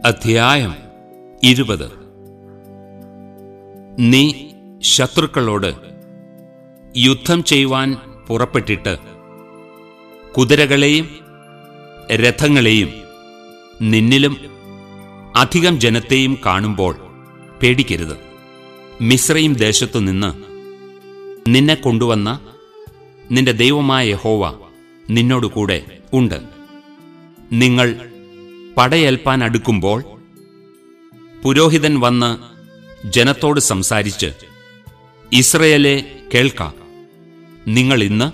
അധ്യായം ഇരുപത് നീ ശത്രുക്കളോട് യുദ്ധം ചെയ്യുവാൻ പുറപ്പെട്ടിട്ട് കുതിരകളെയും രഥങ്ങളെയും നിന്നിലും അധികം ജനത്തെയും കാണുമ്പോൾ പേടിക്കരുത് മിശ്രയും ദേശത്തു നിന്ന് നിന്നെ കൊണ്ടുവന്ന നിന്റെ ദൈവമായ യഹോവ നിന്നോടുകൂടെ ഉണ്ട് നിങ്ങൾ പടയേൽപ്പാൻ അടുക്കുമ്പോൾ പുരോഹിതൻ വന്ന് ജനത്തോട് സംസാരിച്ച് ഇസ്രയേലെ കേൾക്ക നിങ്ങൾ ഇന്ന്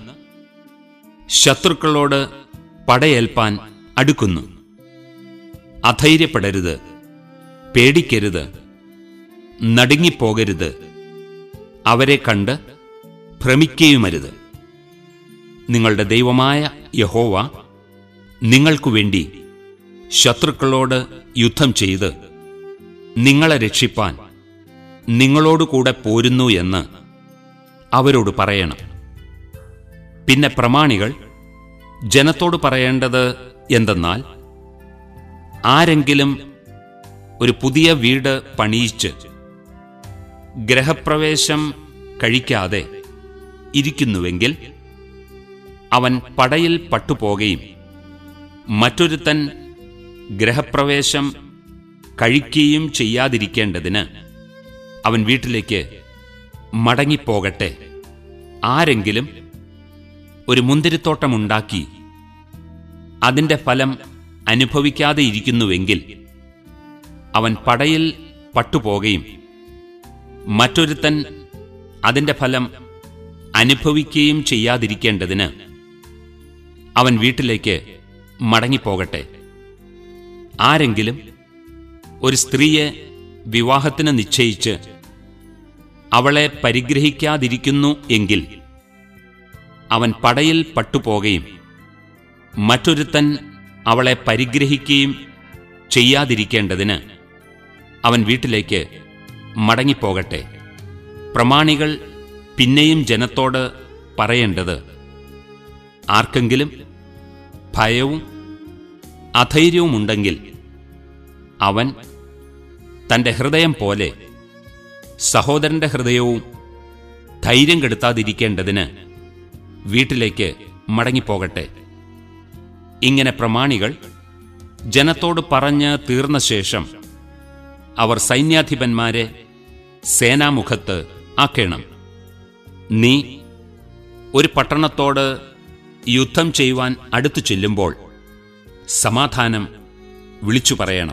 ശത്രുക്കളോട് പടയേൽപ്പാൻ അടുക്കുന്നു അധൈര്യപ്പെടരുത് പേടിക്കരുത് നടുങ്ങിപ്പോകരുത് അവരെ കണ്ട് ഭ്രമിക്കുകയുമരുത് നിങ്ങളുടെ ദൈവമായ യഹോവ നിങ്ങൾക്കു വേണ്ടി ശത്രുക്കളോട് യുദ്ധം ചെയ്ത് നിങ്ങളെ രക്ഷിപ്പാൻ നിങ്ങളോടുകൂടെ പോരുന്നു എന്ന് അവരോട് പറയണം പിന്നെ പ്രമാണികൾ ജനത്തോട് പറയേണ്ടത് എന്തെന്നാൽ ആരെങ്കിലും ഒരു പുതിയ വീട് പണിയിച്ച് ഗ്രഹപ്രവേശം കഴിക്കാതെ ഇരിക്കുന്നുവെങ്കിൽ അവൻ പടയിൽ പട്ടുപോകുകയും മറ്റൊരുത്തൻ ഗ്രഹപ്രവേശം കഴിക്കുകയും ചെയ്യാതിരിക്കേണ്ടതിന് അവൻ വീട്ടിലേക്ക് മടങ്ങിപ്പോകട്ടെ ആരെങ്കിലും ഒരു മുന്തിരിത്തോട്ടമുണ്ടാക്കി അതിന്റെ ഫലം അനുഭവിക്കാതെ ഇരിക്കുന്നുവെങ്കിൽ അവൻ പടയിൽ പട്ടുപോകുകയും മറ്റൊരുത്തൻ അതിന്റെ ഫലം അനുഭവിക്കുകയും ചെയ്യാതിരിക്കേണ്ടതിന് അവൻ വീട്ടിലേക്ക് മടങ്ങിപ്പോകട്ടെ ആരെങ്കിലും ഒരു സ്ത്രീയെ വിവാഹത്തിന് നിശ്ചയിച്ച് അവളെ പരിഗ്രഹിക്കാതിരിക്കുന്നു എങ്കിൽ അവൻ പടയിൽ പട്ടുപോകുകയും മറ്റൊരുത്തൻ അവളെ പരിഗ്രഹിക്കുകയും ചെയ്യാതിരിക്കേണ്ടതിന് അവൻ വീട്ടിലേക്ക് മടങ്ങിപ്പോകട്ടെ പ്രമാണികൾ പിന്നെയും ജനത്തോട് പറയേണ്ടത് ആർക്കെങ്കിലും ഭയവും അധൈര്യവുമുണ്ടെങ്കിൽ അവൻ തന്റെ ഹൃദയം പോലെ സഹോദരന്റെ ഹൃദയവും ധൈര്യം കെടുത്താതിരിക്കേണ്ടതിന് വീട്ടിലേക്ക് മടങ്ങിപ്പോകട്ടെ ഇങ്ങനെ പ്രമാണികൾ ജനത്തോട് പറഞ്ഞ് തീർന്ന ശേഷം അവർ സൈന്യാധിപന്മാരെ സേനാമുഖത്ത് ആക്കേണം നീ ഒരു പട്ടണത്തോട് യുദ്ധം ചെയ്യുവാൻ അടുത്തു ചെല്ലുമ്പോൾ സമാധാനം വിളിച്ചു പറയണം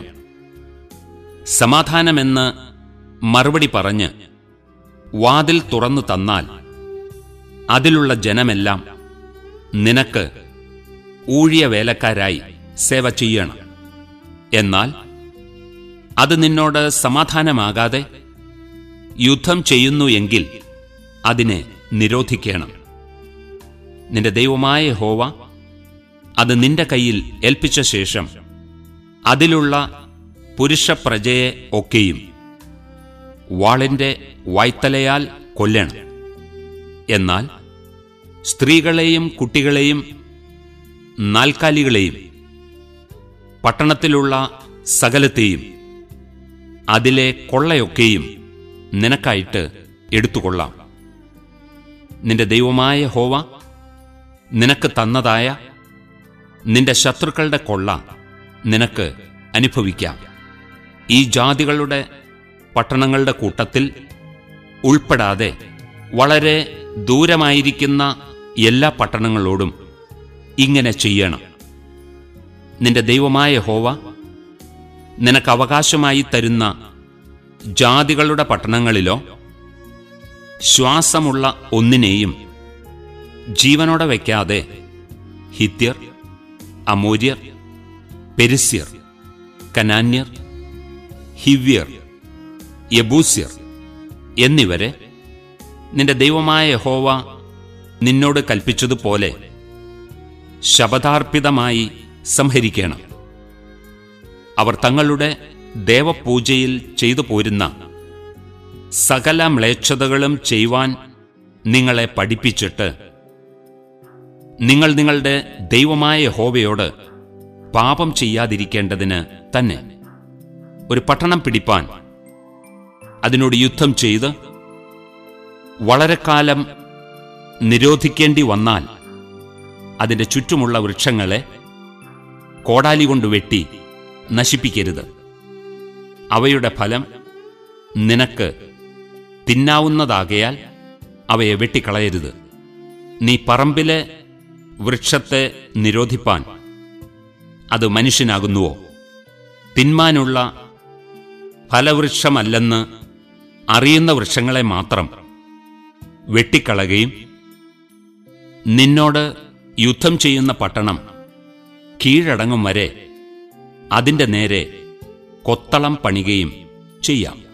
സമാധാനമെന്ന് മറുപടി പറഞ്ഞ് വാതിൽ തുറന്നു തന്നാൽ അതിലുള്ള ജനമെല്ലാം നിനക്ക് ഊഴിയ വേലക്കാരായി സേവ ചെയ്യണം എന്നാൽ അത് നിന്നോട് സമാധാനമാകാതെ യുദ്ധം ചെയ്യുന്നു എങ്കിൽ അതിനെ നിരോധിക്കണം നിന്റെ ദൈവമായ ഹോവ അത് നിന്റെ കയ്യിൽ ഏൽപ്പിച്ച ശേഷം അതിലുള്ള പുരുഷപ്രജയെ ഒക്കെയും വാളിന്റെ വായ്ത്തലയാൽ കൊല്ലണം എന്നാൽ സ്ത്രീകളെയും കുട്ടികളെയും നാൽക്കാലികളെയും പട്ടണത്തിലുള്ള സകലത്തെയും അതിലെ കൊള്ളയൊക്കെയും നിനക്കായിട്ട് എടുത്തുകൊള്ളാം നിന്റെ ദൈവമായ ഹോവ നിനക്ക് തന്നതായ നിന്റെ ശത്രുക്കളുടെ കൊള്ള നിനക്ക് അനുഭവിക്കാം ഈ ജാതികളുടെ പട്ടണങ്ങളുടെ കൂട്ടത്തിൽ ഉൾപ്പെടാതെ വളരെ ദൂരമായിരിക്കുന്ന എല്ലാ പട്ടണങ്ങളോടും ഇങ്ങനെ ചെയ്യണം നിന്റെ ദൈവമായ ഹോവ നിനക്ക് അവകാശമായി തരുന്ന ജാതികളുടെ പട്ടണങ്ങളിലോ ശ്വാസമുള്ള ഒന്നിനെയും ജീവനോടെ വയ്ക്കാതെ ഹിത്യർ അമൂര്യർ പെരിസ്യർ കനാന്യർ ഹിവ്യർ യബൂസ്യർ എന്നിവരെ നിന്റെ ദൈവമായ യഹോവ നിന്നോട് കൽപ്പിച്ചതുപോലെ ശപഥാർപ്പിതമായി സംഹരിക്കണം അവർ തങ്ങളുടെ ദേവപൂജയിൽ ചെയ്തു പോരുന്ന സകല മ്ലേച്ഛതകളും ചെയ്യുവാൻ നിങ്ങളെ പഠിപ്പിച്ചിട്ട് നിങ്ങൾ നിങ്ങളുടെ ദൈവമായ യഹോവയോട് പാപം ചെയ്യാതിരിക്കേണ്ടതിന് തന്നെ ഒരു പട്ടണം പിടിപ്പാൻ അതിനോട് യുദ്ധം ചെയ്ത് വളരെ കാലം നിരോധിക്കേണ്ടി വന്നാൽ അതിൻ്റെ ചുറ്റുമുള്ള വൃക്ഷങ്ങളെ കോടാലി കൊണ്ട് വെട്ടി നശിപ്പിക്കരുത് അവയുടെ ഫലം നിനക്ക് തിന്നാവുന്നതാകയാൽ അവയെ വെട്ടിക്കളയരുത് നീ പറമ്പിലെ വൃക്ഷത്തെ നിരോധിപ്പാൻ അത് മനുഷ്യനാകുന്നുവോ തിന്മാനുള്ള ഫലവൃക്ഷമല്ലെന്ന് അറിയുന്ന വൃക്ഷങ്ങളെ മാത്രം വെട്ടിക്കളയുകയും നിന്നോട് യുദ്ധം ചെയ്യുന്ന പട്ടണം കീഴടങ്ങും വരെ അതിൻ്റെ നേരെ കൊത്തളം പണികയും ചെയ്യാം